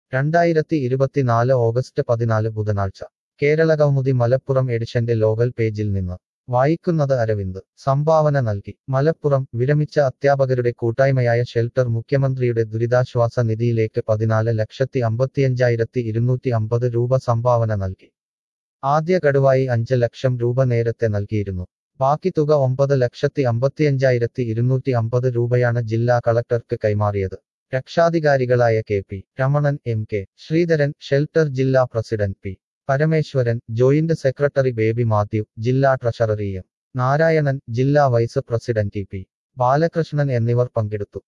രണ്ടായിരത്തി ഇരുപത്തിനാല് ഓഗസ്റ്റ് പതിനാല് ബുധനാഴ്ച കേരളകൗമുദി മലപ്പുറം എഡിഷന്റെ ലോകൽ പേജിൽ നിന്ന് വായിക്കുന്നത് അരവിന്ദ് സംഭാവന നൽകി മലപ്പുറം വിരമിച്ച അധ്യാപകരുടെ കൂട്ടായ്മയായ ഷെൽട്ടർ മുഖ്യമന്ത്രിയുടെ ദുരിതാശ്വാസ നിധിയിലേക്ക് പതിനാല് ലക്ഷത്തി അമ്പത്തിയഞ്ചായിരത്തി ഇരുന്നൂറ്റി അമ്പത് രൂപ സംഭാവന നൽകി ആദ്യ ഗഡുവായി അഞ്ച് ലക്ഷം രൂപ നേരത്തെ നൽകിയിരുന്നു ബാക്കി തുക ഒമ്പത് ലക്ഷത്തി അമ്പത്തിയഞ്ചായിരത്തി ഇരുന്നൂറ്റി അമ്പത് രൂപയാണ് ജില്ലാ കളക്ടർക്ക് കൈമാറിയത് രക്ഷാധികാരികളായ K P Ramanan M K Sreedharan shelter ജില്ലാ president P Parameswaran joint secretary Baby Mathew ജില്ലാ ട്രഷററി എം നാരായണൻ ജില്ലാ vice president T P Balakrishnan എന്നിവർ പങ്കെടുത്തു